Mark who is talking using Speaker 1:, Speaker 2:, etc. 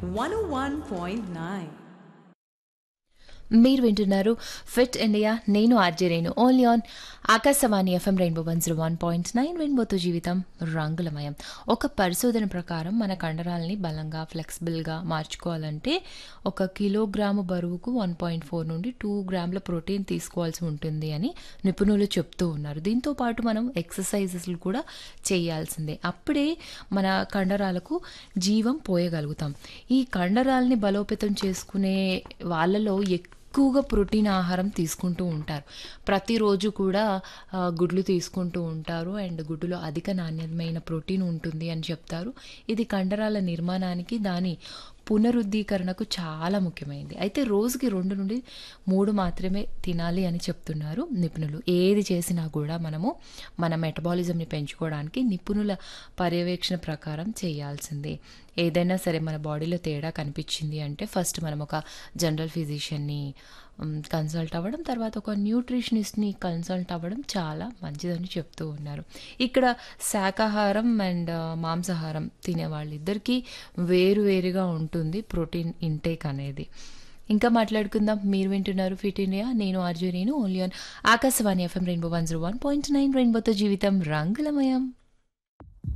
Speaker 1: 101.9.
Speaker 2: మీరు వింటున్నారు fit India నేను RJ Renu only on Akashvani FM rainbow one zero one point nine రెయిన్బోతో జీవితం రంగులమయం ఒక పరిశోధన ప్రకారం మన కండరాలని బలంగా ఫ్లెక్సిబుల్గా మార్చుకోవాలంటే ఒక కిలోగ్రాము బరువుకు వన్ పాయింట్ ఫోర్ నుండి టూ గ్రాముల ప్రోటీన్ తీసుకోవాల్సి ఉంటుంది అని నిపుణులు చెప్తూ ఉన్నారు దీంతో పాటు మనం ఎక్సర్సైజెస్లు కూడా చేయాల్సిందే అప్పుడే మన కండరాలకు జీవం పోయగలుగుతాం ఈ కండరాలని బలోపేతం చేసుకునే వాళ్ళలో ఎక్కువగా ప్రోటీన్ ఆహారం తీసుకుంటూ ఉంటారు ప్రతిరోజు కూడా ఆ, గుడ్లు తీసుకుంటూ ఉంటారు అండ్ గుడ్డులో అధిక నాణ్యమైన ప్రోటీన్ ఉంటుంది అని చెప్తారు ఇది కండరాల నిర్మాణానికి దాని పునరుద్ధీకరణకు చాలా ముఖ్యమైనది అయితే రోజుకి రెండు నుండి మూడు మాత్రమే తినాలి అని చెప్తున్నారు నిపుణులు ఏది చేసినా కూడా మనము మన మెటబాలిజంని పెంచుకోవడానికి నిపుణుల పర్యవేక్షణ ప్రకారం చేయాల్సిందే ఏదైనా సరే మన బాడీలో తేడా కనిపించింది అంటే ఫస్ట్ మనం ఒక జనరల్ ఫిజిషియన్ని కన్సల్ట్ అవ్వడం తర్వాత ఒక న్యూట్రిషనిస్ట్ని కన్సల్ట్ అవ్వడం చాలా మంచిదని చెప్తూ ఉన్నారు ఇక్కడ శాకాహారం అండ్ మాంసాహారం తినే వాళ్ళిద్దరికీ వేరు వేరుగా ఉంటుంది ప్రోటీన్ ఇంటేక్ అనేది ఇంకా మాట్లాడుకుందాం మీరు వింటున్నారు ఫిట్ ఇండియా నేను ఆర్జు నేను only on Akashvani FM rainbow one zero one point nine రెయిన్బోతో జీవితం రంగులమయం